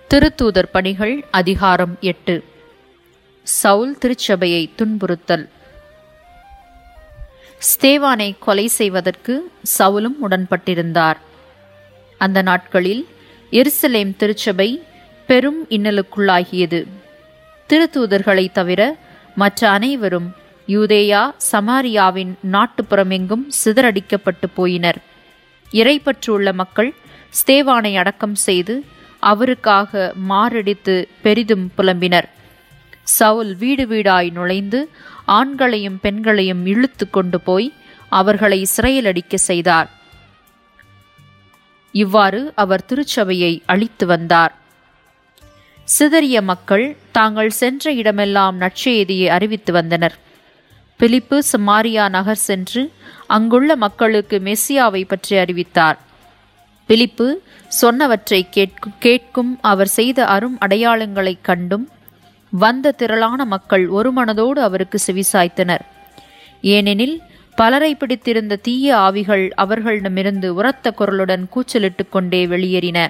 திருத்தூதர் பணிகள் அதிகாரம் எட்டு சவுல் திருச்சபையை துன்புறுத்தல் ஸ்தேவானை கொலை செய்வதற்கு சவுலும் உடன்பட்டிருந்தார் அந்த நாட்களில் எருசலேம் திருச்சபை பெரும் இன்னலுக்குள்ளாகியது திருத்தூதர்களை தவிர மற்ற அனைவரும் யூதேயா சமாரியாவின் நாட்டுப்புறமெங்கும் சிதறடிக்கப்பட்டு போயினர் இறைப்பற்றுள்ள மக்கள் ஸ்தேவானை அடக்கம் செய்து அவருக்காக மாரடித்து பெரிதும் புலம்பினர் சவுல் வீடு வீடாய் நுழைந்து ஆண்களையும் பெண்களையும் இழுத்து கொண்டு போய் அவர்களை சிறையிலடிக்க செய்தார் இவ்வாறு அவர் திருச்சபையை அழித்து வந்தார் சிதறிய மக்கள் தாங்கள் சென்ற இடமெல்லாம் நற்செய்தியை அறிவித்து வந்தனர் பிலிப்பு சமாரியா நகர் சென்று அங்குள்ள மக்களுக்கு மெஸ்ஸியாவை பற்றி அறிவித்தார் பிலிப்பு சொன்னவற்றை கேட்கும் கேட்கும் அவர் செய்த அரும் அடையாளங்களைக் கண்டும் வந்த திரளான மக்கள் ஒரு மனதோடு அவருக்கு செவிசாய்த்தனர் ஏனெனில் பலரை பிடித்திருந்த தீய ஆவிகள் அவர்களிடமிருந்து உரத்த குரலுடன் கூச்சலிட்டு கொண்டே வெளியேறின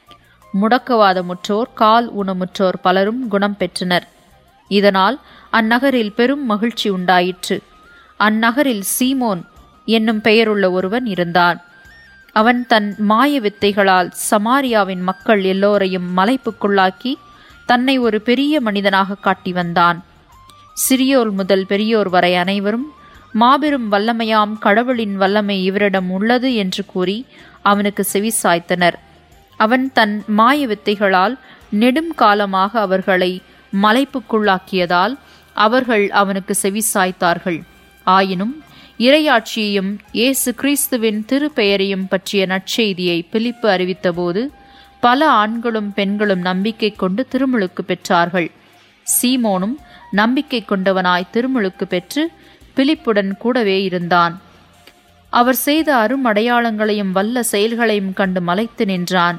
முடக்கவாதமுற்றோர் கால் ஊனமுற்றோர் பலரும் குணம் பெற்றனர் இதனால் அந்நகரில் பெரும் மகிழ்ச்சி உண்டாயிற்று அந்நகரில் சீமோன் என்னும் பெயருள்ள ஒருவன் இருந்தான் அவன் தன் மாய வித்தைகளால் சமாரியாவின் மக்கள் எல்லோரையும் மலைப்புக்குள்ளாக்கி தன்னை ஒரு பெரிய மனிதனாக காட்டி வந்தான் சிறியோர் முதல் பெரியோர் வரை அனைவரும் மாபெரும் வல்லமையாம் கடவுளின் வல்லமை இவரிடம் உள்ளது என்று கூறி அவனுக்கு செவி சாய்த்தனர் அவன் தன் மாய வித்தைகளால் நெடும் காலமாக அவர்களை மலைப்புக்குள்ளாக்கியதால் அவர்கள் அவனுக்கு செவி சாய்த்தார்கள் ஆயினும் இரையாட்சியையும் இயேசு கிறிஸ்துவின் திருப்பெயரையும் பற்றிய நற்செய்தியை பிலிப்பு அறிவித்தபோது பல ஆண்களும் பெண்களும் நம்பிக்கை கொண்டு திருமுழுக்கு பெற்றார்கள் சீமோனும் நம்பிக்கை கொண்டவனாய் திருமுழுக்கு பெற்று பிலிப்புடன் கூடவே இருந்தான் அவர் செய்த அரும் அடையாளங்களையும் வல்ல செயல்களையும் கண்டு மலைத்து நின்றான்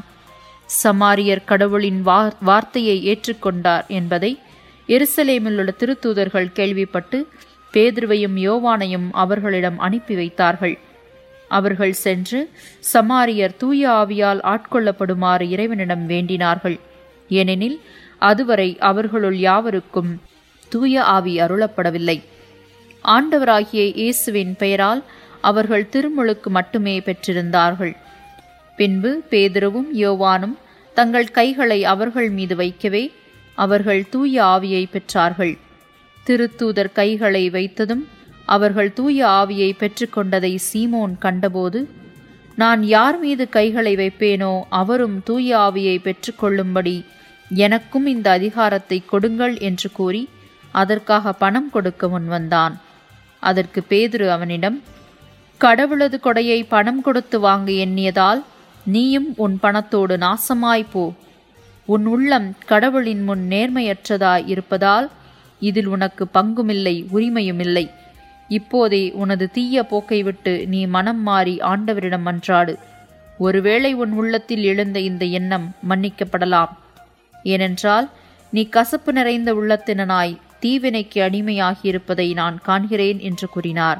சமாரியர் கடவுளின் வார்த்தையை ஏற்றுக்கொண்டார் என்பதை எருசலேமில் உள்ள திருத்தூதர்கள் கேள்விப்பட்டு பேதுருவையும் யோவானையும் அவர்களிடம் அனுப்பி வைத்தார்கள் அவர்கள் சென்று சமாரியர் தூய ஆவியால் ஆட்கொள்ளப்படுமாறு இறைவனிடம் வேண்டினார்கள் ஏனெனில் அதுவரை அவர்களுள் யாவருக்கும் தூய ஆவி அருளப்படவில்லை ஆண்டவராகிய இயேசுவின் பெயரால் அவர்கள் திருமுழுக்கு மட்டுமே பெற்றிருந்தார்கள் பின்பு பேதுருவும் யோவானும் தங்கள் கைகளை அவர்கள் மீது வைக்கவே அவர்கள் தூய ஆவியை பெற்றார்கள் திருத்தூதர் கைகளை வைத்ததும் அவர்கள் தூய ஆவியை பெற்றுக்கொண்டதை சீமோன் கண்டபோது நான் யார் மீது கைகளை வைப்பேனோ அவரும் தூய ஆவியை பெற்றுக்கொள்ளும்படி எனக்கும் இந்த அதிகாரத்தை கொடுங்கள் என்று கூறி அதற்காக பணம் கொடுக்க முன்வந்தான் அதற்கு பேதுரு அவனிடம் கடவுளது கொடையை பணம் கொடுத்து வாங்க எண்ணியதால் நீயும் உன் பணத்தோடு நாசமாய் போ உன் உள்ளம் கடவுளின் முன் நேர்மையற்றதாய் இருப்பதால் இதில் உனக்கு பங்குமில்லை உரிமையுமில்லை இப்போதே உனது தீய போக்கை விட்டு நீ மனம் மாறி ஆண்டவரிடம் மன்றாடு ஒருவேளை உன் உள்ளத்தில் எழுந்த இந்த எண்ணம் மன்னிக்கப்படலாம் ஏனென்றால் நீ கசப்பு நிறைந்த உள்ளத்தினனாய் தீவினைக்கு அடிமையாகி இருப்பதை நான் காண்கிறேன் என்று கூறினார்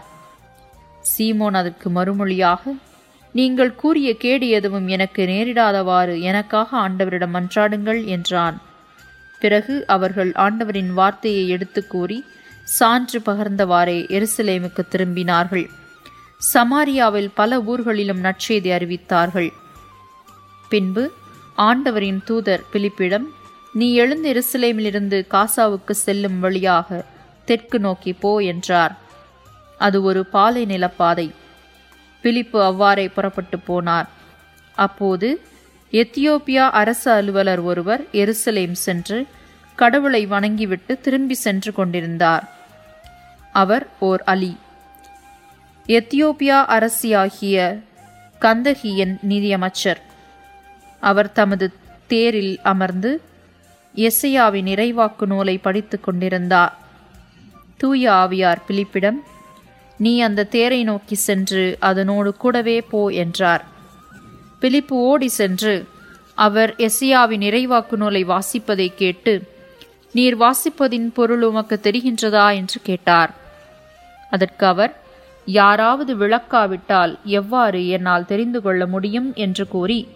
சீமோன் அதற்கு மறுமொழியாக நீங்கள் கூறிய கேடு எதுவும் எனக்கு நேரிடாதவாறு எனக்காக ஆண்டவரிடம் மன்றாடுங்கள் என்றான் பிறகு அவர்கள் ஆண்டவரின் வார்த்தையை எடுத்து கூறி சான்று பகர்ந்தவாறே எருசலேமுக்கு திரும்பினார்கள் சமாரியாவில் பல ஊர்களிலும் நற்செய்தி அறிவித்தார்கள் பின்பு ஆண்டவரின் தூதர் பிலிப்பிடம் நீ எழுந்து எருசலேமிலிருந்து காசாவுக்கு செல்லும் வழியாக தெற்கு நோக்கி போ என்றார் அது ஒரு பாலை நிலப்பாதை பிலிப்பு அவ்வாறே புறப்பட்டு போனார் அப்போது எத்தியோப்பியா அரசு அலுவலர் ஒருவர் எருசலேம் சென்று கடவுளை வணங்கிவிட்டு திரும்பி சென்று கொண்டிருந்தார் அவர் ஓர் அலி எத்தியோப்பியா அரசியாகிய கந்தகியன் நிதியமைச்சர் அவர் தமது தேரில் அமர்ந்து எஸ்ஐயாவின் இறைவாக்கு நூலை படித்து கொண்டிருந்தார் தூய ஆவியார் பிலிப்பிடம் நீ அந்த தேரை நோக்கி சென்று அதனோடு கூடவே போ என்றார் பிலிப்பு ஓடி சென்று அவர் எஸ்ஐயாவின் இறைவாக்கு நூலை வாசிப்பதை கேட்டு நீர் வாசிப்பதின் பொருள் உமக்கு தெரிகின்றதா என்று கேட்டார் அதற்கு அவர் யாராவது விளக்காவிட்டால் எவ்வாறு என்னால் தெரிந்து கொள்ள முடியும் என்று கூறி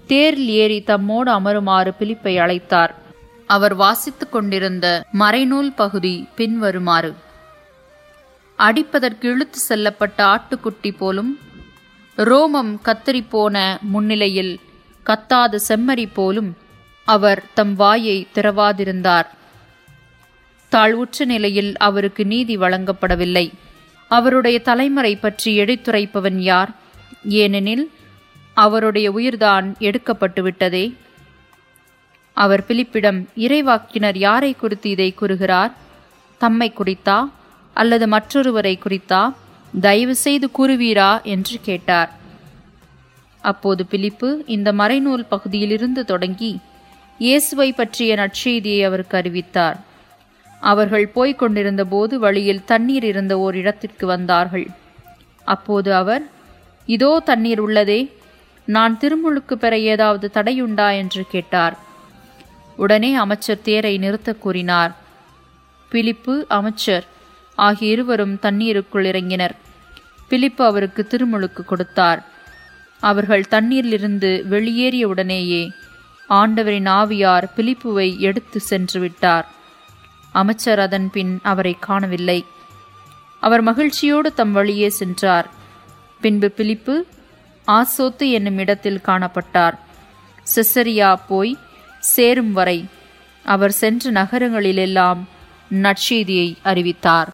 தேரில் ஏறி தம்மோடு அமருமாறு பிலிப்பை அழைத்தார் அவர் வாசித்துக் கொண்டிருந்த மறைநூல் பகுதி பின்வருமாறு அடிப்பதற்கு இழுத்து செல்லப்பட்ட ஆட்டுக்குட்டி போலும் ரோமம் கத்தரி போன முன்னிலையில் கத்தாத செம்மறி போலும் அவர் தம் வாயை திறவாதிருந்தார் தாழ்வுற்ற நிலையில் அவருக்கு நீதி வழங்கப்படவில்லை அவருடைய தலைமறை பற்றி எடுத்துரைப்பவன் யார் ஏனெனில் அவருடைய உயிர்தான் எடுக்கப்பட்டு விட்டதே அவர் பிலிப்பிடம் இறைவாக்கினர் யாரை குறித்து இதை கூறுகிறார் தம்மை குறித்தா அல்லது மற்றொருவரை குறித்தா தயவு செய்து கூறுவீரா என்று கேட்டார் அப்போது பிலிப்பு இந்த மறைநூல் பகுதியிலிருந்து தொடங்கி இயேசுவை பற்றிய நற்செய்தியை அவருக்கு அறிவித்தார் அவர்கள் போய்க் கொண்டிருந்த போது வழியில் தண்ணீர் இருந்த ஓர் இடத்திற்கு வந்தார்கள் அப்போது அவர் இதோ தண்ணீர் உள்ளதே நான் திருமுழுக்கு பெற ஏதாவது தடையுண்டா என்று கேட்டார் உடனே அமைச்சர் தேரை நிறுத்தக் கூறினார் பிலிப்பு அமைச்சர் ஆகிய இருவரும் தண்ணீருக்குள் இறங்கினர் பிலிப்பு அவருக்கு திருமுழுக்கு கொடுத்தார் அவர்கள் தண்ணீரிலிருந்து வெளியேறிய உடனேயே ஆண்டவரின் ஆவியார் பிலிப்புவை எடுத்து சென்று விட்டார் அமைச்சர் அதன் பின் அவரை காணவில்லை அவர் மகிழ்ச்சியோடு தம் வழியே சென்றார் பின்பு பிலிப்பு ஆசோத்து என்னும் இடத்தில் காணப்பட்டார் செசரியா போய் சேரும் வரை அவர் சென்ற நகரங்களிலெல்லாம் நற்செய்தியை அறிவித்தார்